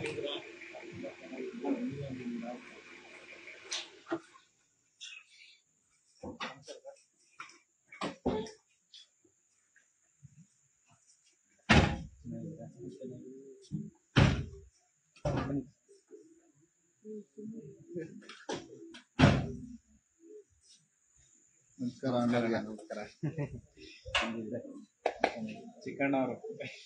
ನಮಸ್ಕಾರ ಅಣ್ಣವ್ರಿಗೆ. ನಮಸ್ಕಾರ ಚಿಕ್ಕಣ್ಣವರು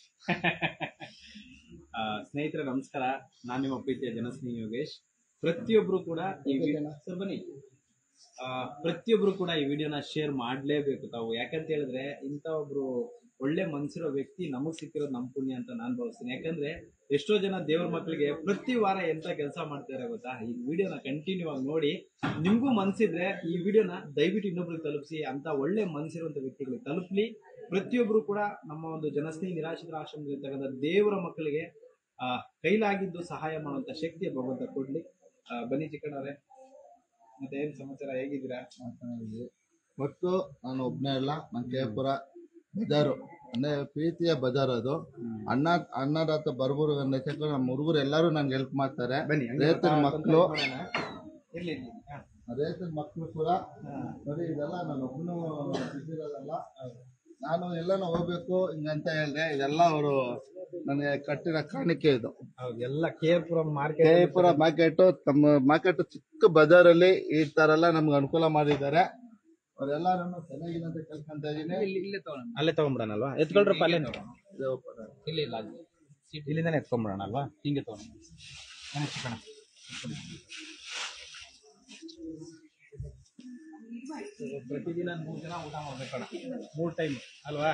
ಆ, ಸ್ನೇಹಿತರೆ ನಮಸ್ಕಾರ ನಾನು ನಿಮ್ಮ ಪ್ರೀತಿಯ ಜನಸ್ನೇಹಿ ಯೋಗೇಶ್ ಪ್ರತಿಯೊಬ್ರು ಕೂಡ ಈ ವಿ- ಸರ್ ಬನ್ನಿ ಆ, ಪ್ರತಿಯೊಬ್ರು ಕೂಡ ಈ ವಿಡಿಯೋನ ಶೇರ್ ಮಾಡ್ಲೇಬೇಕು ತಾವು ಯಾಕಂತ ಹೇಳಿದ್ರೆ ಇಂಥ ಒಬ್ರು ಒಳ್ಳೆ ಮನ್ಸಿರೋ ವ್ಯಕ್ತಿ ನಮಗ್ ಸಿಕ್ಕಿರೋದು ನಮ್ ಪುಣ್ಯ ಅಂತ ನಾನ್ ಭಾವಿಸ್ತೀನಿ ಯಾಕಂದ್ರೆ ಎಷ್ಟೋ ಜನ ದೇವ್ರ ಮಕ್ಕಳಿಗೆ ಪ್ರತಿ ವಾರ ಎಂತ ಕೆಲಸ ಮಾಡ್ತಾರೆ ಗೊತ್ತಾ ಈ ವಿಡಿಯೋನ ಕಂಟಿನ್ಯೂ ಆಗಿ ನೋಡಿ ನಿಮ್ಗೂ ಮನ್ಸಿದ್ರೆ ಈ ವಿಡಿಯೋನ ದಯವಿಟ್ಟು ಇನ್ನೊಬ್ರಿಗೆ ತಲುಪಿಸಿ ಅಂತ ಒಳ್ಳೆ ಮನ್ಸಿರುವಂತ ವ್ಯಕ್ತಿಗಳಿಗೆ ತಲುಪಲಿ ಪ್ರತಿಯೊಬ್ರು ಕೂಡ ನಮ್ಮ ಒಂದು ಜನಸ್ನೇಹಿ ನಿರಾಶ್ರಿತರ ಆಶ್ರಮದಲ್ಲಿರ್ತಕ್ಕಂಥ ದೇವರ ಮಕ್ಕಳಿಗೆ ಆ ಕೈಲಾಗಿದ್ದು ಸಹಾಯ ಮಾಡುವಂತ ಶಕ್ತಿ ಭಗವಂತ ಕೊಡ್ಲಿ ಆ, ಬನ್ನಿ ಚಿಕ್ಕಣ್ಣವ್ರೆ ಮತ್ತೆ ಏನ್ ಸಮಾಚಾರ ಹೇಗಿದ್ದೀರಾ ಮಾತನಾಡಿದ್ವಿ. ಮತ್ತು ನಾನು ಒಬ್ಬನೇ ಅಲ್ಲ ನನ್ನ ಕೇಪುರ ಬಜಾರು ಅಂದ್ರೆ ಪ್ರೀತಿಯ ಬಜಾರ್ ಅದು ಅಣ್ಣ ಅನ್ನದಾತ ಬರ್ಬರು ಅನ್ನಕ್ಕೆ ನಮ್ಮ ಹುಡುಗರು ಎಲ್ಲರೂ ನಂಗೆ ಹೆಲ್ಪ್ ಮಾಡ್ತಾರೆ ಬನ್ನಿ ರೈತರ ಮಕ್ಕಳು ಇರ್ಲಿ ಇರ್ಲಿ ಹಾ. ರೈತರ ಮಕ್ಕಳು ಕೂಡ ನೋಡಿ ಇದೆಲ್ಲ ನಾನು ಒಬ್ಬನು ಬಿದ್ದಿರೋದಲ್ಲ ನಾನು ಎಲ್ಲಾನು ಹೋಗ್ಬೇಕು ಹಿಂಗಂತ ಹೇಳಿದೆ ಇದೆಲ್ಲ ಅವರು ನನಗೆ ಕಟ್ಟಿರೋ ಕಾಣಿಕೆ ಇದು ಹೌದು ಎಲ್ಲ ಕೇರ್ಪುರಂ ಮಾರ್ಕೆಟ್ ಜಯಪುರ ಮಾರ್ಕೆಟ್ ತಮ್ಮ ಮಾರ್ಕೆಟ್ ಚಿಕ್ಕ ಬಜಾರಲ್ಲಿ ಈ ತರ ಎಲ್ಲ ನಮ್ಗೆ ಅನುಕೂಲ ಮಾಡಿದ್ದಾರೆ ಅವರೆಲ್ಲರೂ ಚೆನ್ನಾಗಿದೆ ಅಂತ ಕೇಳ್ಕೊಂತ ಇದೀನಿ ಅಲ್ಲೇ ತಗೊಂಡ್ಬಿಡೋಣಲ್ವಾ ಎತ್ಕೊಳ್ರಪ್ಪ ಅಲ್ಲೇ ದೇವಪುರ. ಇಲ್ಲ ಇಲ್ಲ ಇಲ್ಲಿಂದಾನೆ ಎತ್ಕೊಂಡ್ಬಿಡೋಣ ಅಲ್ವಾ ಹಿಂಗೆ ತಗೊಂಡು ಬನ್ನಿ ಚಿಕ್ಕಣ್ಣ ಪ್ರತಿದಿನ ಮೂರು ಜನ ಊಟ ಮಾಡ್ಬೇಕಣ್ಣ ಮೂರು ಟೈಮ್ ಅಲ್ವಾ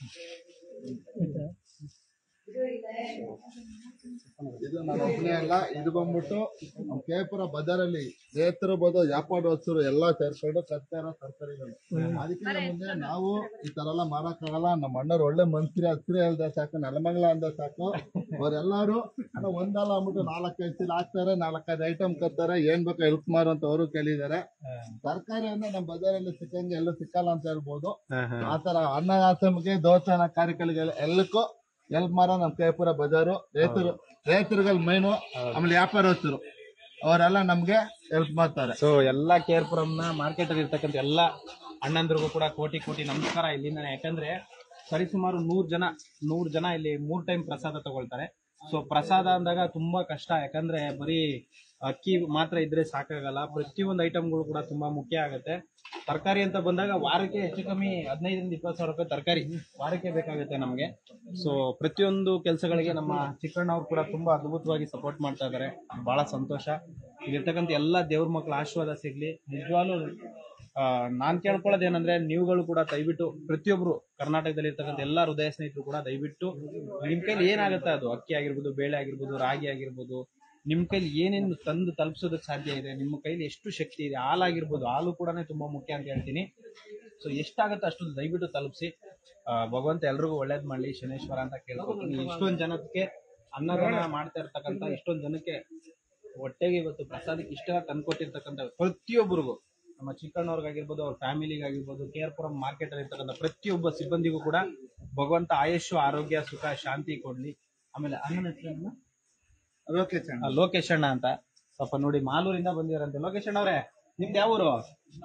ಇದು ನಾನು ಒಬ್ಬನೇ ಅಲ್ಲ ಇದು ಬಂದ್ಬಿಟ್ಟು ನಮ್ಮ ಕೇಪುರ ಬಜಾರಲ್ಲಿ ರೈತರು ಬೋದು ವ್ಯಾಪಾರಸ್ಥರು ಎಲ್ಲ ಸೇರ್ಕೊಂಡು ತರ್ತಾ ಇರೋ ತರಕಾರಿಗಳು ಅದಕ್ಕಿಂತ ಮುಂದೆ ನಾವು ಈ ತರ ಎಲ್ಲ ಮಾಡಕ್ಕಾಗಲ್ಲ ನಮ್ಮ ಅಣ್ಣವ್ರು ಒಳ್ಳೆ ಮನ್ಸಿರಿ ಹತ್ತಿರ ಹೇಳ್ದ ಸಾಕು ನೆಲಮಂಗಲ ಅಂದ ಸಾಕು ಅವರೆಲ್ಲರೂ ಅಣ್ಣ ಒಂದಲ್ಲ ಅಂದ್ಬಿಟ್ಟು ನಾಲ್ಕೈದು ಚೀಲ ಹಾಕ್ತಾರೆ ನಾಲ್ಕೈದು ಐಟಮ್ ಕತ್ತಾರೆ ಏನ್ ಬೇಕೋ ಹೆಲ್ಪ್ ಮಾರು ಅಂತ ಅವರು ಕೇಳಿದ್ದಾರೆ ತರಕಾರಿ ಅಂದ್ರೆ ನಮ್ಮ ಬಜಾರಲ್ಲಿ ಸಿಕ್ಕಂಗೆ ಎಲ್ಲೂ ಸಿಕ್ಕಲ್ಲ ಅಂತ ಹೇಳ್ಬೋದು ಆತರ ಅನ್ನದಾಸಮಿಗೆ ದೋಸನ ಕಾರ್ಯಕ್ರಮಗಳಿಗೆ ಎಲ್ಲಕ್ಕೂ ಹೆಲ್ಪ್ ಮಾಡೋ ನಮ್ಮ ಕೇಪುರ ಬಜಾರು ರೈತರು ರೈತರುಗಳು ಮೈನು ಆಮೇಲೆ ವ್ಯಾಪಾರಸ್ಥರು ಅವರೆಲ್ಲ ನಮ್ಗೆ ಹೆಲ್ಪ್ ಮಾಡ್ತಾರೆ ಸೊ ಎಲ್ಲ ಕೇರ್ಪುರಂನ ಮಾರ್ಕೆಟ್ ಅಲ್ಲಿ ಇರ್ತಕ್ಕಂಥ ಎಲ್ಲ ಅಣ್ಣಂದ್ರಿಗೂ ಕೂಡ ಕೋಟಿ ಕೋಟಿ ನಮಸ್ಕಾರ ಇಲ್ಲಿಂದ ಯಾಕಂದ್ರೆ ಸರಿಸುಮಾರು ನೂರ್ ಜನ ನೂರ್ ಜನ ಇಲ್ಲಿ ಮೂರ್ ಟೈಮ್ ಪ್ರಸಾದ ತಗೊಳ್ತಾರೆ ಸೊ ಪ್ರಸಾದ ಅಂದಾಗ ತುಂಬಾ ಕಷ್ಟ ಯಾಕಂದ್ರೆ ಬರೀ ಅಕ್ಕಿ ಮಾತ್ರ ಇದ್ರೆ ಸಾಕಾಗಲ್ಲ ಪ್ರತಿಯೊಂದು ಐಟಮ್ಗಳು ಕೂಡ ತುಂಬಾ ಮುಖ್ಯ ಆಗುತ್ತೆ ತರಕಾರಿ ಅಂತ ಬಂದಾಗ ವಾರಕ್ಕೆ ಹೆಚ್ಚು ಕಮ್ಮಿ ಹದಿನೈದರಿಂದ ಇಪ್ಪತ್ತು ಸಾವಿರ ರೂಪಾಯಿ ತರಕಾರಿ ವಾರಕ್ಕೆ ಬೇಕಾಗುತ್ತೆ ನಮಗೆ ಸೊ ಪ್ರತಿಯೊಂದು ಕೆಲಸಗಳಿಗೆ ನಮ್ಮ ಚಿಕ್ಕಣ್ಣವ್ರು ಕೂಡ ತುಂಬಾ ಅದ್ಭುತವಾಗಿ ಸಪೋರ್ಟ್ ಮಾಡ್ತಾ ಇದ್ದಾರೆ ಬಹಳ ಸಂತೋಷ ಇಲ್ಲಿರ್ತಕ್ಕಂಥ ಎಲ್ಲ ದೇವ್ರ ಮಕ್ಕಳ ಆಶೀರ್ವಾದ ಸಿಗ್ಲಿ ನಿಜವಾಗ್ಲೂ ಆ, ನಾನ್ ಕೇಳ್ಕೊಳ್ಳೋದು ಏನಂದ್ರೆ ನೀವುಗಳು ಕೂಡ ದಯವಿಟ್ಟು ಪ್ರತಿಯೊಬ್ರು ಕರ್ನಾಟಕದಲ್ಲಿ ಇರ್ತಕ್ಕಂಥ ಎಲ್ಲ ಹೃದಯ ಸ್ನೇಹಿತರು ಕೂಡ ದಯವಿಟ್ಟು ನಿಮ್ ಕೈಲಿ ಏನಾಗುತ್ತೆ ಅದು ಅಕ್ಕಿ ಆಗಿರ್ಬೋದು ಬೇಳೆ ಆಗಿರ್ಬೋದು ರಾಗಿ ಆಗಿರ್ಬೋದು ನಿಮ್ ಕೈಲಿ ಏನೇನು ತಂದು ತಲುಪಿಸೋದಕ್ಕೆ ಸಾಧ್ಯ ಇದೆ ನಿಮ್ಮ ಕೈಲಿ ಎಷ್ಟು ಶಕ್ತಿ ಇದೆ ಹಾಲಾಗಿರ್ಬೋದು ಹಾಲು ಕೂಡ ತುಂಬಾ ಮುಖ್ಯ ಅಂತ ಹೇಳ್ತೀನಿ ಸೊ ಎಷ್ಟಾಗುತ್ತೆ ಅಷ್ಟು ದಯವಿಟ್ಟು ತಲುಪಿಸಿ ಭಗವಂತ ಎಲ್ರಿಗೂ ಒಳ್ಳೇದ್ ಮಾಡ್ಲಿ ಶನೇಶ್ವರ ಅಂತ ಕೇಳ್ಕೊತೀನಿ ಇಷ್ಟೊಂದ್ ಜನಕ್ಕೆ ಅನ್ನದಾನ ಮಾಡ್ತಾ ಇರ್ತಕ್ಕಂಥ ಇಷ್ಟೊಂದ್ ಜನಕ್ಕೆ ಹೊಟ್ಟೆಗೆ ಇವತ್ತು ಪ್ರಸಾದಕ್ಕೆ ಇಷ್ಟೆಲ್ಲ ತಂದ್ಕೊಟ್ಟಿರ್ತಕ್ಕಂಥ ಪ್ರತಿಯೊಬ್ಬರಿಗೂ ನಮ್ಮ ಚಿಕ್ಕಣ್ಣವ್ರಿಗಾಗಿರ್ಬೋದು ಅವ್ರ ಫ್ಯಾಮಿಲಿಗಾಗಿರ್ಬೋದು ಕೇರ್ಪುರಂ ಮಾರ್ಕೆಟ್ ಅಲ್ಲಿ ಇರ್ತಕ್ಕಂಥ ಪ್ರತಿಯೊಬ್ಬ ಸಿಬ್ಬಂದಿಗೂ ಕೂಡ ಭಗವಂತ ಆಯುಷು ಆರೋಗ್ಯ ಸುಖ ಶಾಂತಿ ಕೊಡ್ಲಿ ಆಮೇಲೆ ಅಣ್ಣನ ಹೆಸರು ಲೋಕೇಶ್ ಅಣ್ಣ. ಲೋಕೇಶ್ ಅಣ್ಣ ಅಂತ ಸ್ವಲ್ಪ ನೋಡಿ ಮಾಲೂರಿಂದ ಬಂದಿರಂತೆ ಲೋಕೇಶ್ ಅಣ್ಣ ಅವ್ರೆ ನಿಮ್ದು ಯಾವ ಊರು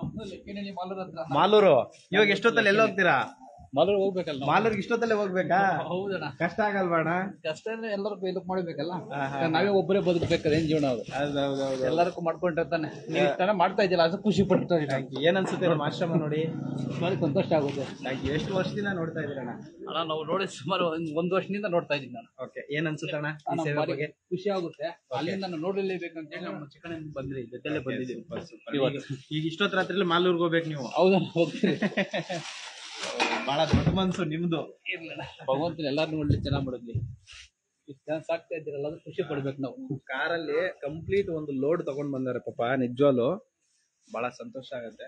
ಮಾಲೂರು ಇವಾಗ ಎಷ್ಟೊತ್ತಲ್ಲಿ ಎಲ್ಲಿ ಹೋಗ್ತೀರಾ ಮೊದಲು ಹೋಗ್ಬೇಕಲ್ಲ ನಾವು. ಮಾಲೂರ್ಗೆ ಇಷ್ಟೊತ್ತಲ್ಲೇ ಹೋಗ್ಬೇಕಾ ಹೌದಣ್ಣ ಕಷ್ಟ ಆಗಲ್ವಾ ಅಣ್ಣ ಕಷ್ಟ ಅಂದ್ರೆ ಎಲ್ಲರಿಗೂ ಇದಕ್ ಮಾಡ್ಬೇಕಲ್ಲ ನಾವೇ ಒಬ್ಬರೇ ಬದುಕ್ಬೇಕಲ್ಲ ಏನ್ ಜೀವನ ಅದು ಹೌದೌದೌದು ಎಲ್ಲರಿಗೂ ಮಾಡ್ಕೊಂಡಿರ್ತಾನೆ ನೀವು ಇಷ್ಟನ ಮಾಡ್ತಾ ಇದ್ದಿಲ್ಲ ಅದು ಖುಷಿ ಪಡ್ತಾ ಇದ್ದೀನಿ ಏನ್ ಅನ್ಸುತ್ತೆ ನಮ್ಮ ಆಶ್ರಮ ನೋಡಿ ಭಾರಿ ಸಂತೋಷ ಆಗುತ್ತೆ Thank you. ಎಷ್ಟು ವರ್ಷದಿಂದ ನೋಡ್ತಾ ಇದೀರಣ್ಣ ಅಣ್ಣ ನಾವು ನೋಡಿ ಸುಮಾರು ಒಂದ್- ಒಂದ್ ವರ್ಷದಿಂದ ನೋಡ್ತಾ ಇದ್ದೀನಿ ನಾನು ಓಕೆ ಏನ್ ಅನ್ಸುತ್ತಣ್ಣ ಈ ಅಣ್ಣ, ಸೇವೆ ಭಾರಿ ಬಗ್ಗೆ ಖುಷಿ ಆಗುತ್ತೆ ಅಲ್ಲಿಂದ ನಾನು ನೋಡಲೇಬೇಕಂತ ಹೇಳಿ ನಮ್ಮ ಚಿಕ್ಕಣ್ಣ ಬಂದ್ರಿ ಜೊತೆಲೆ ಬಂದಿದ್ದೀವಿ ಈಗ ಈಗ ಇಷ್ಟೊತ್ತು ರಾತ್ರಿ ಮಾಲೂರ್ಗೆ ಹೋಗ್ಬೇಕು ನೀವು ಹೌದಣ್ಣ ಹೋಗ್ತೀರಿ ಬಹಳ ದೊಡ್ಡ ಮನ್ಸು ನಿಮ್ದು ಇರ್ಲಣ್ಣ ಭಗವಂತನ ಎಲ್ಲಾರು ನೋಡ್ಲಿ ಚೆನ್ನಾಗ್ ಮಾಡಿದ್ಲಿ ಇಷ್ಟು ಜನ ಸಾಕ್ತಾ ಇದ್ದೀರಲ್ಲ ಅದು ಖುಷಿ ಪಡ್ಬೇಕು ನಾವು ಕಾರಲ್ಲಿ ಕಂಪ್ಲೀಟ್ ಒಂದು ಲೋಡ್ ತಗೊಂಡ್ ಬಂದಾರೆ ಪಾಪ ನಿಜವಾಲು ಬಹಳ ಸಂತೋಷ ಆಗತ್ತೆ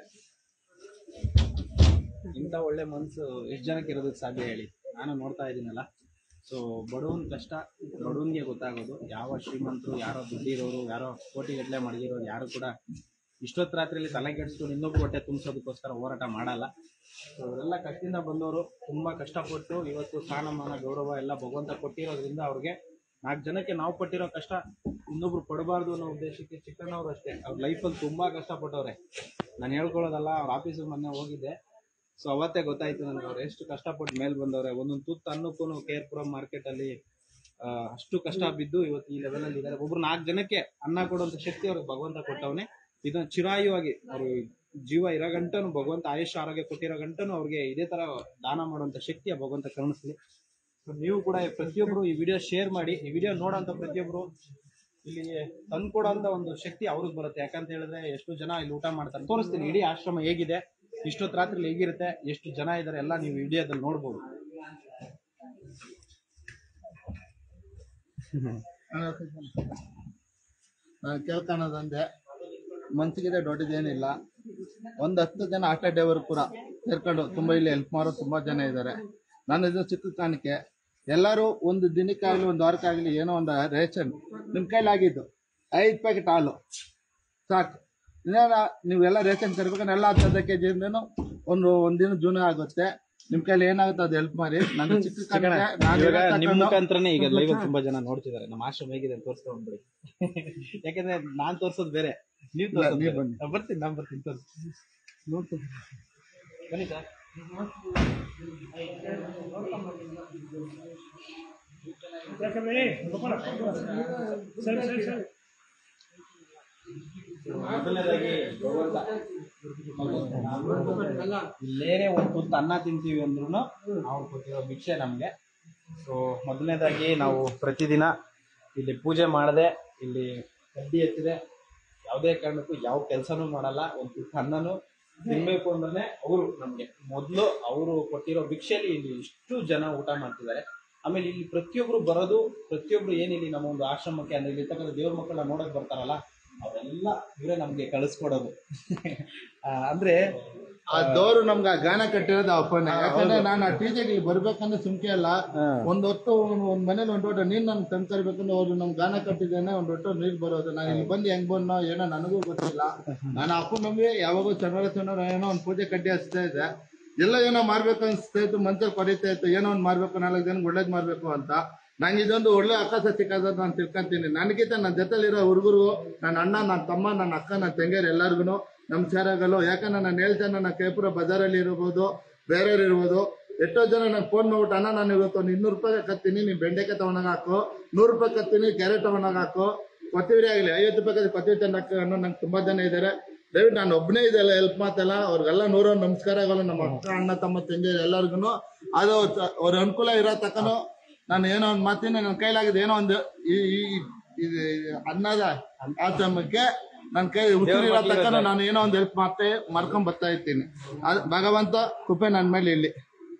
ಇಂಥ ಒಳ್ಳೆ ಮನ್ಸು ಎಷ್ಟು ಜನಕ್ಕೆ ಇರೋದಕ್ಕೆ ಸಾಧ್ಯ ಹೇಳಿ ನಾನು ನೋಡ್ತಾ ಇದ್ದೀನಲ್ಲ ಸೊ ಬಡವನ್ ಕಷ್ಟ ಬಡವನ್ಗೆ ಗೊತ್ತಾಗೋದು ಯಾವ ಶ್ರೀಮಂತರು ಯಾರೋ ದುಡ್ಡಿರೋರು ಯಾರೋ ಕೋಟಿಗಟ್ಟಲೆ ಮಡಗಿರೋರು ಯಾರು ಕೂಡ ಇಷ್ಟೊತ್ತು ರಾತ್ರಿಯಲ್ಲಿ ತಲೆ ಕೆಡಿಸ್ಕೊಂಡು ಇನ್ನೊಬ್ಬ ಹೊಟ್ಟೆ ತುಂಬಿಸೋದಕ್ಕೋಸ್ಕರ ಹೋರಾಟ ಮಾಡಲ್ಲ ಸೊ ಅವರೆಲ್ಲ ಕಷ್ಟದಿಂದ ಬಂದವರು ತುಂಬಾ ಕಷ್ಟಪಟ್ಟು ಇವತ್ತು ಸ್ಥಾನಮಾನ ಗೌರವ ಎಲ್ಲ ಭಗವಂತ ಕೊಟ್ಟಿರೋದ್ರಿಂದ ಅವ್ರಿಗೆ ನಾಲ್ಕು ಜನಕ್ಕೆ ನಾವು ಪಟ್ಟಿರೋ ಕಷ್ಟ ಇನ್ನೊಬ್ರು ಪಡಬಾರ್ದು ಅನ್ನೋ ಉದ್ದೇಶಕ್ಕೆ ಚಿಕ್ಕಣ್ಣವ್ರು ಅಷ್ಟೇ ಅವ್ರ ಲೈಫಲ್ಲಿ ತುಂಬಾ ಕಷ್ಟಪಟ್ಟವ್ರೆ ನಾನು ಹೇಳ್ಕೊಳ್ಳೋದಲ್ಲ ಅವ್ರ ಆಫೀಸಿಗೆ ಮೊನ್ನೆ ಹೋಗಿದ್ದೆ ಸೊ ಅವತ್ತೇ ಗೊತ್ತಾಯ್ತು ನನಗೆ ಅವ್ರು ಎಷ್ಟು ಕಷ್ಟಪಟ್ಟು ಮೇಲೆ ಬಂದವ್ರೆ ಒಂದೊಂದು ತುತ್ತು ಅನ್ನಕ್ಕೂ ಕೇರ್ಪುರಂ ಮಾರ್ಕೆಟಲ್ಲಿ ಅಷ್ಟು ಕಷ್ಟ ಬಿದ್ದು ಇವತ್ತು ಈ ಲೆವೆಲಲ್ಲಿ ಇದ್ದಾರೆ ಒಬ್ರು ನಾಲ್ಕು ಜನಕ್ಕೆ ಅನ್ನ ಕೊಡುವಂತ ಶಕ್ತಿ ಅವ್ರಿಗೆ ಭಗವಂತ ಕೊಟ್ಟವನೇ ಇದನ್ನ ಚಿರಾಯುವಾಗಿ ಅವರು ಜೀವ ಇರೋ ಗಂಟನು ಭಗವಂತ ಆಯುಷ್ ಆರೋಗ್ಯ ಕೊಟ್ಟಿರೋ ಗಂಟನು ಅವ್ರಿಗೆ ಇದೇ ತರ ದಾನ ಮಾಡುವಂತ ಶಕ್ತಿ ಆ ಭಗವಂತ ಕರುಣಿಸ್ಲಿ ಸೊ ನೀವು ಕೂಡ ಪ್ರತಿಯೊಬ್ರು ಈ ವಿಡಿಯೋ ಶೇರ್ ಮಾಡಿ ಈ ವಿಡಿಯೋ ನೋಡೋಂಥ ಪ್ರತಿಯೊಬ್ರು ಇಲ್ಲಿ ತಂದ್ಕೊಡೋಂಥ ಒಂದು ಶಕ್ತಿ ಅವ್ರಿಗೆ ಬರುತ್ತೆ ಯಾಕಂತ ಹೇಳಿದ್ರೆ ಎಷ್ಟು ಜನ ಇಲ್ಲಿ ಊಟ ಮಾಡ್ತಾರೆ ತೋರಿಸ್ತೀನಿ ಇಡೀ ಆಶ್ರಮ ಹೇಗಿದೆ ಇಷ್ಟೊತ್ತು ರಾತ್ರಿ ಹೇಗಿರುತ್ತೆ ಎಷ್ಟು ಜನ ಇದ್ದಾರೆ ಎಲ್ಲ ನೀವು ವಿಡಿಯೋದಲ್ಲಿ ನೋಡ್ಬೋದು ನಾನು ಕೇಳ್ಕೊಳೋದಂದೆ ಮನ್ಸಿಗಿದೆ ದೊಡ್ಡದೇನಿಲ್ಲ ಒಂದ್ ಹತ್ತು ಜನ ಆಟೋ ಡ್ರೈವರ್ ಕೂಡ ಸೇರ್ಕೊಂಡು ತುಂಬಾ ಇಲ್ಲಿ ಹೆಲ್ಪ್ ಮಾಡೋ ತುಂಬಾ ಜನ ಇದ್ದಾರೆ ನಾನು ಇದು ಚಿಕ್ಕ ಕಾಣಿಕೆ ಎಲ್ಲರೂ ಒಂದು ದಿನಕ್ಕಾಗ್ಲಿ ಒಂದು ವಾರಕ್ಕಾಗ್ಲಿ ಏನೋ ಒಂದು ರೇಷನ್ ನಿಮ್ ಕೈಲಾಗಿದ್ದು ಐದು ಪ್ಯಾಕೆಟ್ ಹಾಲು ಸಾಕು ಇನ್ನೇನ ನೀವೆಲ್ಲ ರೇಷನ್ ತರ್ಬೇಕಂದ್ರೆ ಎಲ್ಲ ಹತ್ತು ಹತ್ತು ಕೆ ಜಿಯಿಂದನೂ ಒಂದು ಒಂದಿನ ಜೂನ ಆಗುತ್ತೆ ನಿಮ್ ಕೈಲಿ ಏನಾಗುತ್ತೆ ಅದು ಹೆಲ್ಪ್ ಮಾಡಿ ನನ್ನ ಚಿಕ್ಕ ಕಾಣಿಕೆ ನಾನು ಇವಾಗ ಇರೋ ನಿಮ್ ತಕೊಂಡು- ಮುಖಾಂತರನೇ ಈಗ ಲೈವ್ ತುಂಬಾ ಜನ ನೋಡ್ತಿದ್ದಾರೆ ನಮ್ಮ ಆಶ್ರಮ ಹೇಗಿದೆ ಅಂತ ತೋರಿಸ್ತಾ ಬಂದ್ಬಿಡಿ ಯಾಕಂದ್ರೆ ನಾನ್ ತೋರ್ಸೋದು ಬೇರೆ ನೀವ್ ತೋರ್ಸೋದು ನೀವ್ ಬೇರೆ. ಬನ್ನಿ. ನಾನ್ ಬರ್ತೀನಿ ನಾನ್ ಬರ್ತೀನಿ ತೋರಿಸಿ ನೋಡ್ತೀನಿ. ಬನ್ನಿ ಸರ್ ಮೊದಲನೇದಾಗಿ ಭಗವಂತ ಇಲ್ಲೇನೆ ಒಂದು ತುತ್ತು ಅನ್ನ ತಿಂತೀವಿ ಅಂದ್ರೂ ಅವ್ರು ಕೊಟ್ಟಿರೋ ಭಿಕ್ಷೆ ನಮ್ಗೆ ಸೊ ಮೊದಲನೇದಾಗಿ ನಾವು ಪ್ರತಿದಿನ ಇಲ್ಲಿ ಪೂಜೆ ಮಾಡದೆ ಇಲ್ಲಿ ಕಡ್ಡಿ ಎತ್ತಿದೆ ಯಾವುದೇ ಕಾರಣಕ್ಕೂ ಯಾವ ಕೆಲಸನೂ ಮಾಡಲ್ಲ ಒಂದು ತುತ್ತು ಅನ್ನನೂ ತಿನ್ಬೇಕು ಅಂದ್ರೆ ಅವರು ನಮ್ಗೆ ಮೊದಲು ಅವರು ಕೊಟ್ಟಿರೋ ಭಿಕ್ಷೆಯಲ್ಲಿ ಇಲ್ಲಿ ಇಷ್ಟು ಜನ ಊಟ ಮಾಡ್ತಿದ್ದಾರೆ ಆಮೇಲೆ ಇಲ್ಲಿ ಪ್ರತಿಯೊಬ್ರು ಬರೋದು ಪ್ರತಿಯೊಬ್ರು ಏನಿಲ್ಲಿ ನಮ್ಮ ಒಂದು ಆಶ್ರಮಕ್ಕೆ ಅಂದ್ರೆ ಇಲ್ಲಿ ಇರ್ತಕ್ಕಂಥ ದೇವ್ರ ಮಕ್ಕಳನ್ನ ನೋಡಕ್ ಬರ್ತಾರಲ್ಲ ಅವರೆಲ್ಲ ಇವರೇ ನಮ್ಗೆ ಕಳಿಸ್ಕೊಡೋದು ಆ, ಅಂದ್ರೆ ಆ ದೇವ್ರು ನಮ್ಗೆ ಆ ಗಾನ ಕಟ್ಟಿರೋದು ಅಪ್ಪನೇ ಯಾಕಂದ್ರೆ ನಾನು ಆ ಟೀಚರ್ಗೆ ಬರ್ಬೇಕಂದ್ರೆ ಸುಮ್ಕೆ ಅಲ್ಲ ಒಂದ್ ಹೊತ್ತು ಒಂದ್ ಮನೇಲಿ ಒಂದ್ ಹೊಟ್ಟು ನೀನ್ ನನ್ ತಂದ್ ತರ್ಬೇಕಂದ್ರೆ ಅವ್ರು ನಮ್ ಗಾನ ಕಟ್ಟಿದ್ದೇನೆ ಒಂದ್ ಹೊಟ್ಟು ನೀರ್ ಬರೋದು ನಾನು ಇಲ್ಲಿ ಬಂದು ಹೆಂಗ್ ಬಂದೋ ಏನೋ ನನಗೂ ಗೊತ್ತಿಲ್ಲ ನಾನು ಅಪ್ಪ ನಮ್ಗೆ ಯಾವಾಗೂ ಶನಿವಾರ ಶನಿವಾರ ಏನೋ ಒಂದ್ ಪೂಜೆ ಕಡ್ಡಿ ಹಚ್ತಾ ಇದ್ದೆ ಎಲ್ಲ ಏನೋ ಮಾಡ್ಬೇಕು ಅನ್ಸ್ತಾ ಇತ್ತು ಮನ್ಸಲ್ಲಿ ಕೊರೀತಾ ಇತ್ತು ಏನೋ ಒಂದ್ ಮಾಡ್ಬೇಕು ನಾಲ್ಕು ಜನ ಒಳ್ಳೇದ್ ಮಾಡ್ಬೇಕು ಅಂತ ನಂಗೆ ಇದೊಂದು ಒಳ್ಳೆ ಅವಕಾಶ ಸಿಕ್ಕದ ನಾನು ತಿಳ್ಕೊಂತೀನಿ ನನಗಿಂತ ನನ್ನ ಜೊತೆಲಿರೋ ಹುಡುಗರು ನನ್ನ ಅಣ್ಣ ನನ್ನ ತಮ್ಮ ನನ್ನ ಅಕ್ಕ ನನ್ನ ತಂಗಿಯರು ಎಲ್ಲರಿಗೂ ನಮಸ್ಕಾರಗಳು ಯಾಕಂದ್ರೆ ನಾನು ಹೇಳ್ತೇನೆ ನನ್ನ ಕೇಪುರ ಬಜಾರಲ್ಲಿ ಇರ್ಬೋದು ಬೇರೆಯವ್ರು ಇರ್ಬೋದು ಎಷ್ಟೋ ಜನ ನಂಗೆ ಫೋನ್ ಮಾಡ್ಬಿಟ್ಟು ಅಣ್ಣ ನಾನು ಇವತ್ತು ಒಂದು ಇನ್ನೂರು ರೂಪಾಯಿ ಕತ್ತೀನಿ ನೀವು ಬೆಂಡೆಕಾಯಿ ತಗೊಂಡಾಗ ಹಾಕು ನೂರು ರೂಪಾಯಿ ಕತ್ತೀನಿ ಕ್ಯಾರೆಟ್ ತಗೊಂಡಾಗ ಹಾಕು ಕೊತ್ತಿರಿ ಆಗಲಿ ಐವತ್ತು ರೂಪಾಯಿ ಕತ್ತಿ ಕೊತ್ತಿರಿ ತಂದು ಅನ್ನೋ ನಂಗೆ ತುಂಬಾ ಜನ ಇದ್ದಾರೆ ದಯವಿಟ್ಟು ನಾನು ಒಬ್ಬನೇ ಇದೆಲ್ಲ ಹೆಲ್ಪ್ ಮಾತಲ್ಲ ಅವ್ರಿಗೆಲ್ಲ ನೂರ ನಮಸ್ಕಾರಗಳು ನಮ್ಮ ಅಕ್ಕ ಅಣ್ಣ ತಮ್ಮ ತಂಗಿಯರು ಎಲ್ಲರಿಗೂ ಅದು ತ- ಅವ್ರ ಅನುಕೂಲ ಇರೋ ತಕ್ಕನು ನಾನು ಏನೋ ಒಂದು ಮಾತಿನ ನನ್ನ ಕೈಲಾಗಿದೆ ಏನೋ ಒಂದು ಈ ಈ- ಇದು ಅನ್ನದ ಆಶ್ರಮಕ್ಕೆ ನನ್ನ ಕೈ ಉಸಿರಿರೋ ತಕ್ಕನ ನಾನು ಏನೋ ಒಂದು ಹೆಲ್ಪ್ ಮಾಡ್ತಾ ಮಾಡ್ಕೊಂಡ್ ಬರ್ತಾ ಇರ್ತೀನಿ ಅದು ಭಗವಂತ ಕೃಪೆ ನನ್ನ ಮೇಲೆ ಇಲ್ಲಿ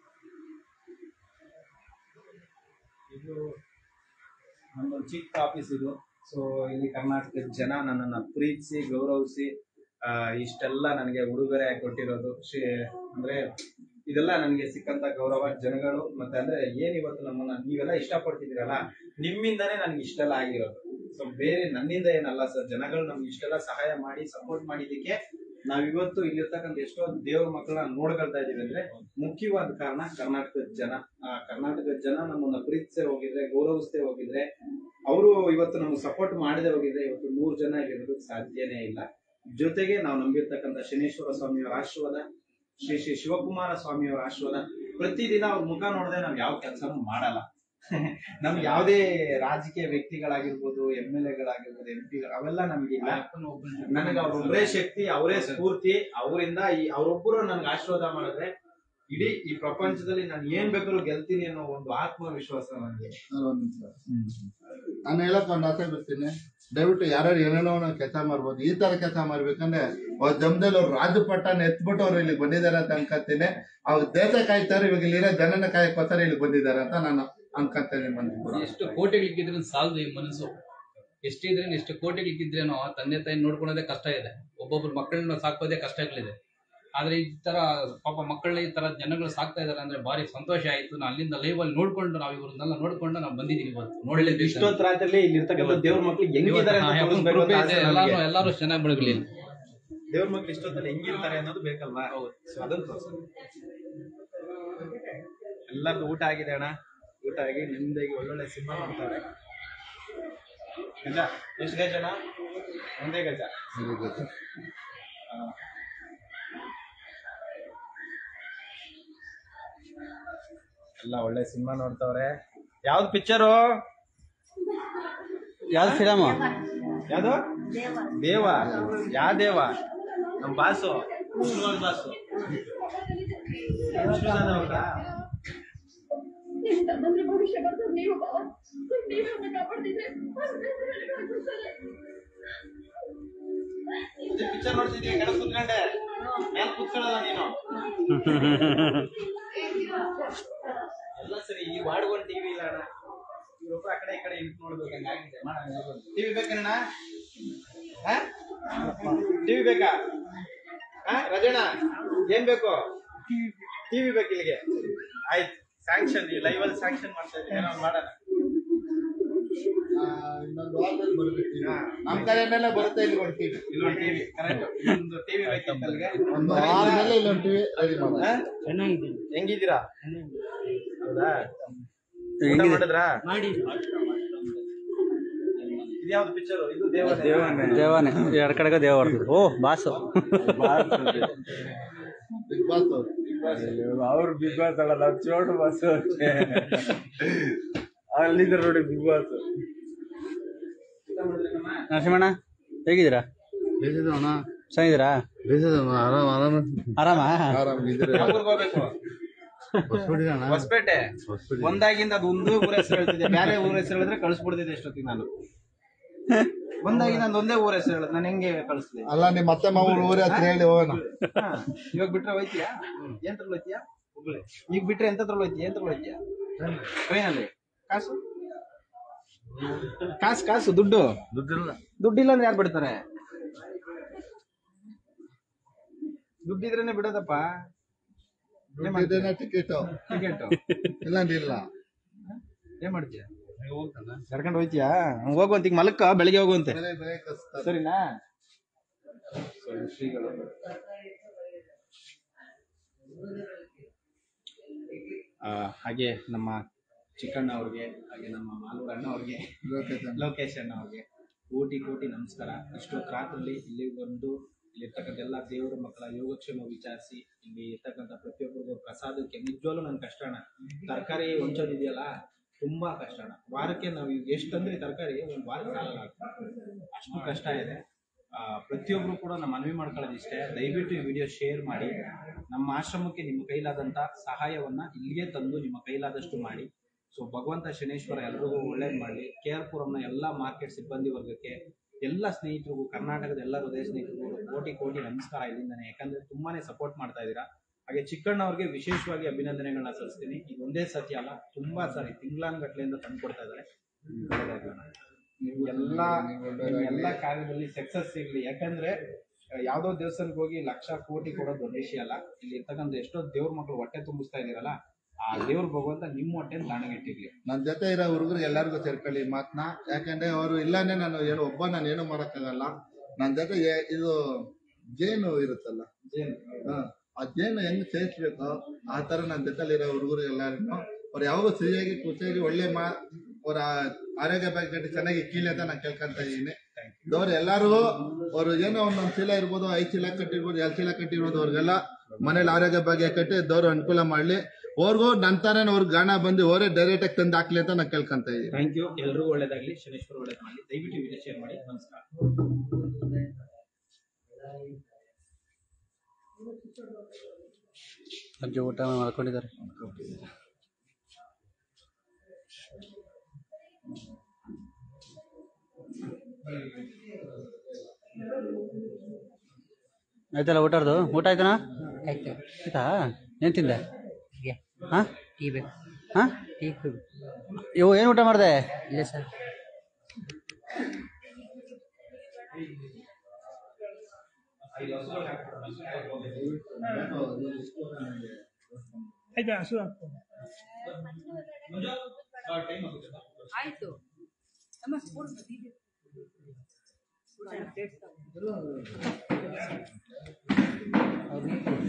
ಇದು ನಮ್ಮೊಂದು ಚಿಕ್ಕ ಆಫೀಸ್ ಇದು ಸೊ ಇಲ್ಲಿ ಕರ್ನಾಟಕದ ಜನ ನನ್ನನ್ನ ಪ್ರೀತಿಸಿ ಗೌರವಿಸಿ ಆ, ಇಷ್ಟೆಲ್ಲ ನನಗೆ ಉಡುಗೊರೆ ಕೊಟ್ಟಿರೋದು ಶ್ರೀ ಅಂದ್ರೆ ಇದೆಲ್ಲ ನನಗೆ ಸಿಕ್ಕಂತ ಗೌರವ ಜನಗಳು ಮತ್ತೆ ಅಂದ್ರೆ ಏನ್ ಇವತ್ತು ನಮ್ಮನ್ನ ನೀವೆಲ್ಲ ಇಷ್ಟಪಡ್ತಿದ್ದೀರಲ್ಲ ನಿಮ್ಮಿಂದಾನೇ ನನ್ಗೆ ಇಷ್ಟೆಲ್ಲ ಆಗಿರೋದು ಸೊ ಬೇರೆ ನನ್ನಿಂದ ಏನಲ್ಲ ಸರ್ ಜನಗಳು ನಮ್ಗೆ ಇಷ್ಟೆಲ್ಲ ಸಹಾಯ ಮಾಡಿ ಸಪೋರ್ಟ್ ಮಾಡಿದ್ದಕ್ಕೆ ನಾವಿವತ್ತು ಇಲ್ಲಿರ್ತಕ್ಕಂಥ ಎಷ್ಟೋ ದೇವ್ರ ಮಕ್ಕಳನ್ನ ನೋಡ್ಕೊಳ್ತಾ ಇದೀವಿ ಅಂದ್ರೆ ಮುಖ್ಯವಾದ ಕಾರಣ ಕರ್ನಾಟಕದ ಜನ ಆ ಕರ್ನಾಟಕದ ಜನ ನಮ್ಮನ್ನ ಪ್ರೀತಿಸೇ ಹೋಗಿದ್ರೆ ಗೌರವಿಸದೆ ಹೋಗಿದ್ರೆ ಅವರು ಇವತ್ತು ನಮ್ಗೆ ಸಪೋರ್ಟ್ ಮಾಡದೆ ಹೋಗಿದ್ರೆ ಇವತ್ತು ನೂರು ಜನ ಇರೋದಕ್ಕೆ ಸಾಧ್ಯನೇ ಇಲ್ಲ ಜೊತೆಗೆ ನಾವು ನಂಬಿರ್ತಕ್ಕಂಥ ಶನೇಶ್ವರ ಸ್ವಾಮಿಯವರ ಆಶೀರ್ವಾದ ಶ್ರೀ ಶ್ರೀ ಶಿವಕುಮಾರ ಸ್ವಾಮಿಯವರ ಆಶೀರ್ವಾದ ಪ್ರತಿದಿನ ಅವ್ರ ಮುಖ ನೋಡದೆ ನಾವ್ ಯಾವ ಕೆಲಸನೂ ಮಾಡಲ್ಲ ನಮ್ಗೆ ಯಾವುದೇ ರಾಜಕೀಯ ವ್ಯಕ್ತಿಗಳಾಗಿರ್ಬೋದು ಎಂ ಎಲ್ ಎಗಳಾಗಿರ್ಬೋದು ಎಂ ಪಿಗಳು ಅವೆಲ್ಲ ನಮ್ಗಿಲ್ಲ ನನಗೆ ಅವ್ರೊಬ್ಬರೇ ಶಕ್ತಿ ಅವರೇ ಸ್ಫೂರ್ತಿ ಅವರಿಂದ ಈ ಅವರೊಬ್ಬರು ನನ್ಗೆ ಆಶೀರ್ವಾದ ಮಾಡಿದ್ರೆ ಇಡೀ ಈ ಪ್ರಪಂಚದಲ್ಲಿ ನಾನು ಏನ್ ಬೇಕಾದ್ರೂ ಗೆಲ್ತೀನಿ ಅನ್ನೋ ಒಂದು ಆತ್ಮವಿಶ್ವಾಸ ನನಗೆ ನಾನು ಹೇಳಕ್ ಒಂದು ಆಸೆ ಬಿಡ್ತೀನಿ ದಯವಿಟ್ಟು ಯಾರ್ಯಾರು ಏನೇನೋ ಕೆಲಸ ಮಾಡ್ಬೋದು ಈ ತರ ಕೆಲಸ ಮಾಡ್ಬೇಕಂದ್ರೆ ಅವ್ರ ಜಮದಲ್ಲಿ ಅವ್ರು ರಾಜ ಪಟ್ಟನ ಎತ್ಬಿಟ್ಟು ಅವ್ರು ಇಲ್ಲಿಗೆ ಬಂದಿದ್ದಾರೆ ಅಂತ ಅನ್ಕೊಂತೀನಿ ಅವ್ರ ದೇಶ ಕಾಯ್ತಾರೆ ಇವಾಗ ಇಲ್ಲಿರೋ ಜನನ ಕಾಯಕ್ಕೋಸ್ಕರ ಇಲ್ಲಿ ಬಂದಿದ್ದಾರೆ ಅಂತ ನಾನು ಅನ್ಕೊಂತೀನಿ ಮನ್ಸು ಎಷ್ಟು ಕೋಟಿಗಳಿಗಿದ್ರೆ ಸಾಲದು ಈ ಮನಸ್ಸು ಎಷ್ಟಿದ್ರೆ ಎಷ್ಟು ಕೋಟಿಗಳಿಗಿದ್ರೇನೋ ತಂದೆ ತಾಯಿ ನೋಡ್ಕೊಳ್ಳೋದೇ ಕಷ್ಟ ಇದೆ ಒಬ್ಬೊಬ್ರು ಮಕ್ಕಳನ್ನ ಸಾಕೋದೇ ಕಷ್ಟಗಳಿದೆ ಆದ್ರೆ ಈ ತರ ಪಾಪ ಮಕ್ಕಳನ್ನ ಈ ತರ ಜನಗಳು ಸಾಕ್ತಾ ಇದಾರೆ ಅಂದ್ರೆ ಭಾರಿ ಸಂತೋಷ ಆಯ್ತು ನಾನು ಅಲ್ಲಿಂದ ಲೈವ್ ಅಲ್ಲಿ ನೋಡ್ಕೊಂಡು ನಾವು ಇವ್ರನ್ನೆಲ್ಲ ನೋಡ್ಕೊಂಡು ನಾವು ಬಂದಿದೀವಿ ಇವತ್ತು ನೋಡಲೇಬೇಕು ಇಷ್ಟೊತ್ತು ರಾತ್ರಿ ಇಲ್ಲಿ ಇರ್ತಕ್ಕಂಥ ದೇವ್ರ ಮಕ್ಳು ಹೆಂಗಿದ್ದಾರೆ ಅಂತ ತೋರಿಸ್ಬೇಕು ಅಂತ ಆಸೆ ಎಲ್ಲಾರು ನನಗೆ. ಎಲ್ಲಾರು ಚೆನ್ನಾಗಿ ಬೆಳಗಲಿ ದೇವ್ರ ಮಕ್ಳು ಇಷ್ಟೊತ್ತಲ್ಲಿ ಹೆಂಗಿರ್ತಾರೆ ಅನ್ನೋದು ಬೇಕಲ್ವಾ ಸೊ ಅದನ್ನ ತೋರ್ಸೋದು ಎಲ್ಲರದು ಊಟ ಆಗಿದೆ ಅಣ್ಣ ಊಟ ಆಗಿ ನಿಮ್ದಾಗಿ ಒಳ್ಳೊಳ್ಳೆ ಸಿನಿಮಾ ಮಾಡ್ತಾರೆ ಗಜ ಎಷ್ಟು ಗಜನ ಒಂದೇ ಗಜ ಇದು ಗೊತ್ತು. ಎಲ್ಲ ಒಳ್ಳೆ ಸಿನಿಮಾ ನೋಡ್ತಾವ್ರೆ ಯಾವ್ದು ಪಿಕ್ಚರು ಯಾವ್ದು ಫಿಲಮು ಯಾವ್ದು ದೇವ ಯಾವ ದೇವ ನಮ್ ಬಾಸು ವಿಷ್ಣುವರ್ಧನ್ ಬಾಸು ವಿಷ್ಣುವರ್ಧನ್ ಅವ್ರಾ? ನನ್ನಂದ್ರೆ ಭವಿಷ್ಯ ಬರ್ತದೆ ನೀವು ಬಾವ ನೀವೇ ಅವ್ರನ್ನ ಕಾಪಾಡ್ತಿದ್ರೆ ಇದು ಪಿಕ್ಚರ್ ನೋಡ್ತಿದ್ವಿ ಕೆಳಗೆ ಕುತ್ಕೊಂಡೆ ಮೇಲೆ ಕುತ್ಕೊಳ್ಳಲ್ಲ ನೀನು ಎಲ್ಲ ಸರಿ ಈ ವಾರ್ಡ್ಗೊಂದು ಟಿವಿ ಇಲ್ಲ ಅಣ್ಣ ಇವ್ರೊಬ್ರು ಆ ಕಡೆ ಈ ಕಡೆ ಇಟ್ಟು ನೋಡ್ಬೇಕು ಹಂಗಾಗಿದೆ ಟಿವಿ ಬೇಕಣ್ಣ ಟಿವಿ ಬೇಕಾ ಹಾ ರಜಣ್ಣ ಏನ್ ಬೇಕು ಟಿವಿ ಬೇಕು ಇಲ್ಲಿಗೆ ಆಯ್ತು ಸ್ಯಾಂಕ್ಷನ್ ಈ ಲೈವ್ ಅಲ್ಲಿ ಸ್ಯಾಂಕ್ಷನ್ ಮಾಡ್ತಾ ಇದ್ದೀನಿ ಏನೋ ಒಂದ್ ಮಾಡೋಣ ಆ, ಇನ್ನೊಂದು ವಾರದಲ್ಲಿ ಬರ್ಬೇಕು ಈಗ. ನಮ್ ಕಡೆಯಿಂದಲೇ ಬರುತ್ತೆ ಇಲ್ಲಿ ಒಂದು ಟಿವಿ ಇಲ್ಲೊಂದು ಟಿವಿ ಕರೆಕ್ಟ್ ಒಂದು ಟಿವಿ ಬೇಕಿತ್ತು ಅಲ್ಲಿಗೆ ಒಂದು ವಾರದಲ್ಲೇ ಇಲ್ಲೊಂದು ಟಿವಿ ರೆಡಿ ಮಾಡೋದು ಹಾ? ಹೆಂಗಿದ್ದೀರಾ ಹೌದಾ ಊಟ ಮಾಡಿದ್ರಾ ಇದ್ಯಾವ್ದು ಪಿಕ್ಚರ್ ಇದು ದೇವನೇ ದೇವಾನೆ ಎರಡು ಕಡೆಗೆ ದೇವ ಬರ್ತದೆ ಓ ಬಾಸು ಬಿಗ್ ಬಾಸ್ ಅವ್ರು ಬಿಗ್ ಬಾಸ್ ಅಲ್ಲ ನಾವು ಚೋಟು ಬಾಸ್ ಅಲ್ಲಿದ್ದಾರೆ ನೋಡಿ ಬಿಗ್ ಬಾಸ್ ನರಸಿಂಹಣ್ಣ ಹೇಗಿದ್ದೀರಾ ಬೇಸಿದವಣ ಚೆನ್ನಾಗಿದ್ದೀರಾ ಬೇಸಿದವಣ ಆರಾಮ್ ಆರಾಮ ಆರಾಮ ಆರಾಮಿದ್ದೀರಿ ಯಾವ ಊರ್ಗ್ ಹೋಗ್ಬೇಕು ಹೊಸ್ಬಿಡಿದಣ್ಣ ಹೊಸಪೇಟೆ ಒಂದಾಗಿಂದ ಅದು ಒಂದು ಊರ ಹೆಸರು ಹೇಳ್ತಿದ್ದೆ ಬೇರೆ ಊರ ಹೆಸರು ಹೇಳಿದ್ರೆ ಕಳಿಸ್ಬಿಡ್ತಿದ್ದೆ ಎಷ್ಟೊತ್ತಿಗೆ ನಾನು ಒಂದಾಗಿಂದ ಅದು ಒಂದೇ ಊರ ಹೆಸರು ಹೇಳದ್ ನಾನು ಹೆಂಗೆ ಕಳಿಸ್ಲಿ ಅಲ್ಲ ನಿಮ್ಮ ಮತ್ತೆ ಮಾವ ಊರ ಹತ್ರ ಹೇಳಿ ಹೋಗೋಣ ಇವಾಗ ಬಿಟ್ರೆ ಹೋಯ್ತೀಯಾ ಏನ್ ತರಲ್ ಹೋಯ್ತೀಯಾ ಹುಬ್ಳಿ ಈಗ ಬಿಟ್ರೆ ಎಂತ ತರಲ್ ಹೋಯ್ತೀಯ ಏನ್ ತರಲ್ ಹೋಯ್ತೀಯಾ ಟ್ರೈನಲ್ಲಿ ಕಾಸು ಕಾಸು ಕಾಸು ದುಡ್ಡು ದುಡ್ಡಿಲ್ಲ ದುಡ್ಡಿಲ್ಲ ಅಂದ್ರೆ ಯಾರು ಬಿಡ್ತಾರೆ ದುಡ್ಡಿದ್ರೇನೆ ಬಿಡೋದಪ್ಪ ಟಿಕೆಟ್ ಟಿಕೆಟ್ ಇಲ್ಲಾಂದ್ರೆ ಇಲ್ಲ ಏನ್ ಮಾಡ್ತೀಯ ಕರ್ಕೊಂಡು ಹೋಯ್ತೀಯಾ ಹಂಗ್ ಹೋಗುವಂತ ಈಗ ಮಲಕ್ಕ ಬೆಳಿಗ್ಗೆ ಹೋಗುವಂತೆ ಬೇರೆ ಬೇರೆ ಕಸ್ತಾರೆ ಸರಿನಾ ಶ್ರೀಗಳು ಆ, ಹಾಗೆ ನಮ್ಮ ಚಿಕ್ಕಣ್ಣ ಅವ್ರಿಗೆ ಹಾಗೆ ನಮ್ಮ ಮಾಲೂರ್ ಅಣ್ಣ ಅವ್ರಿಗೆ ಲೋಕೇಶನ್. ಲೋಕೇಶ್ ಅಣ್ಣ ಅವ್ರಿಗೆ ಕೋಟಿ ಕೋಟಿ ನಮಸ್ಕಾರ ಇಷ್ಟೊತ್ತು ರಾತ್ರಿ ಇಲ್ಲಿ ಬಂದು ಇಲ್ಲಿರ್ತಕ್ಕಂಥ ಎಲ್ಲ ದೇವರ ಮಕ್ಕಳ ಯೋಗಕ್ಷೇಮ ವಿಚಾರಿಸಿ ಇಲ್ಲಿ ಇರ್ತಕ್ಕಂಥ ಪ್ರತಿಯೊಬ್ಬರಿಗೂ ಪ್ರಸಾದಕ್ಕೆ ನಿಜವಾಗ್ಲೂ ನನ್ ಕಷ್ಟ ಅಣ್ಣ ತರಕಾರಿ ಹೊಂಚೋದಿದೆಯಲ್ಲ ತುಂಬಾ ಕಷ್ಟ ಅಣ್ಣ ವಾರಕ್ಕೆ ನಾವು ಈಗ ಎಷ್ಟು ತಂದ್ರಿ ತರಕಾರಿ ಒಂದು ವಾರ ಸಾಲಲ್ಲ ಅಷ್ಟು ಕಷ್ಟ ಇದೆ ಆ, ಪ್ರತಿಯೊಬ್ರು ಕೂಡ ನಮ್ಮ ಮನವಿ ಮಾಡ್ಕೊಳ್ಳೋದು ಇಷ್ಟೇ ದಯವಿಟ್ಟು ಈ ವಿಡಿಯೋ ಶೇರ್ ಮಾಡಿ ನಮ್ಮ ಆಶ್ರಮಕ್ಕೆ ನಿಮ್ಮ ಕೈಲಾದಂತ ಸಹಾಯವನ್ನ ಇಲ್ಲಿಗೆ ತಂದು ನಿಮ್ಮ ಕೈಲಾದಷ್ಟು ಮಾಡಿ ಸೊ ಭಗವಂತ ಶನೇಶ್ವರ ಎಲ್ರಿಗೂ ಒಳ್ಳೇದು ಮಾಡಲಿ ಕೆ ಆರ್ ಪುರಂನ ಎಲ್ಲ ಮಾರ್ಕೆಟ್ ಸಿಬ್ಬಂದಿ ವರ್ಗಕ್ಕೆ ಎಲ್ಲ ಸ್ನೇಹಿತರಿಗೂ ಕರ್ನಾಟಕದ ಎಲ್ಲ ಹೃದಯ ಸ್ನೇಹಿತರಿಗೂ ಕೋಟಿ ಕೋಟಿ ನಮಸ್ಕಾರ ಇಲ್ಲಿಂದಾನೆ ಯಾಕಂದ್ರೆ ತುಂಬಾನೇ ಸಪೋರ್ಟ್ ಮಾಡ್ತಾ ಇದ್ದೀರಾ ಹಾಗೆ ಚಿಕ್ಕಣ್ಣ ಅವ್ರಿಗೆ ವಿಶೇಷವಾಗಿ ಅಭಿನಂದನೆಗಳನ್ನ ಸಲ್ಲಿಸ್ತೀನಿ ಇದು ಒಂದೇ ಸತಿ ಅಲ್ಲ ತುಂಬಾ ಸಾರಿ ತಿಂಗಳಾನ್ಗಟ್ಲೆಯಿಂದ ತಂದು ಕೊಡ್ತಾ ಇದ್ದಾರೆ ನೀವು ಎಲ್ಲ ನಿಮ್ಮ ಎಲ್ಲ ಕಾರ್ಯದಲ್ಲಿ ಸಕ್ಸಸ್ ಸಿಗ್ಲಿ ಯಾಕಂದ್ರೆ ಆ, ಯಾವ್ದೋ ದೇವಸ್ಥಾನಕ್ಕೆ ಹೋಗಿ ಲಕ್ಷ ಕೋಟಿ ಕೊಡೋದು ದೊಡ್ಡ ವಿಷಯ ಅಲ್ಲ ಇಲ್ಲಿ ಇರ್ತಕ್ಕಂಥ ಎಷ್ಟೋ ದೇವ್ರ ಮಕ್ಕಳು ಹೊಟ್ಟೆ ತುಂಬಿಸ್ತಾ ಇದೀರಲ್ಲ ಆ ದೇವ್ರ ಭಗವಂತ ನಿಮ್ಮ ಹೊಟ್ಟೆ ತಾಣಗಿಟ್ಟಿರ್ಲಿ ನನ್ ಜೊತೆ ಇರೋ ಹುಡುಗರು ಎಲ್ಲರಿಗೂ ಸೇರ್ಕೊಳ್ಳಿ ಮಾತ್ನ ಯಾಕಂದ್ರೆ ಅವರು ಇಲ್ಲಾಂದ್ರೆ ನಾನು ಏನು ಒಬ್ಬ ನಾನು ಏನು ಮಾಡಕ್ಕಾಗಲ್ಲ ನನ್ ಜೊತೆ ಏ- ಇದು ಜೇನು ಇರುತ್ತಲ್ಲ ಹ, ಆ ಜೇನು ಹೆಂಗ್ ಸೇರಿಸ್ಬೇಕು ಆ ತರ ನನ್ನ ಜೊತೆಲಿ ಇರೋ ಹುಡುಗರು ಎಲ್ಲರಿಗೂ ಅವ್ರು ಯಾವಾಗೂ ಸರಿಯಾಗಿ ಖುಷಿಯಾಗಿ ಒಳ್ಳೆ ಮಾ ಅವ್ರ ಆರೋಗ್ಯ ಬಗ್ಗೆ ಚೆನ್ನಾಗಿ ಕೀಲಿ ಅಂತ ನಾನು ಕೇಳ್ಕೊಂತ ಇದೀನಿ ಅವ್ರು ಎಲ್ಲಾರು ಅವ್ರು ಏನೋ ಒಂದೊಂದ್ ಚೀಲ ಇರ್ಬೋದು ಐದ್ ಚೀಲ ಕಟ್ಟಿರ್ಬೋದು ಎರಡ್ ಚೀಲ ಕಟ್ಟಿರ್ಬೋದು ಅವ್ರಿಗೆಲ್ಲ ಮನೇಲಿ ಆರೋಗ್ಯ ಬಗ್ಗೆ ಕಟ್ಟಿ ದವ್ರು ಅನುಕೂಲ ಮಾಡ್ಲಿ ಅವ್ರಿಗೂ ನಂತರನೇ ಅವ್ರ ಗಾಣ ಬಂದು ಅವರೇ ಡೈರೆಕ್ಟ್ ಆಗಿ ತಂದು ಹಾಕ್ಲಿ ಅಂತ ನಾನು ಕೇಳ್ಕೊಂತ ಇದೀನಿ ಥ್ಯಾಂಕ್ ಯು ಎಲ್ರಿಗೂ ಒಳ್ಳೇದಾಗ್ಲಿ ಶನೇಶ್ವರ ಒಳ್ಳೇದ್ ಮಾಡಿ ದಯವಿಟ್ಟು ವಿಡಿಯೋ ಶೇರ್ ಮಾಡಿ ನಮಸ್ಕಾರ ಅಜ್ಜಿ ಊಟ ಮಾಡ್ಕೊಂಡಿದ್ದಾರೆ ಆಯ್ತಲ್ಲ ಊಟದ್ದು ಊಟ ಆಯ್ತನಾ ಆಯ್ತು ಆಯ್ತಾ ಏನ್ ತಿಂದೆ ಹೀಗೆ ಹಾ ಟೀ ಬೇಕು ಹಾ ಟೀ ಕುಡಿ ಇವು ಏನು ಊಟ ಮಾಡಿದೆ ಇಲ್ಲ ಸರ್ ಆಯ್ತು ನಮಸ್ತೆ ಅವ್ರಿಗೆ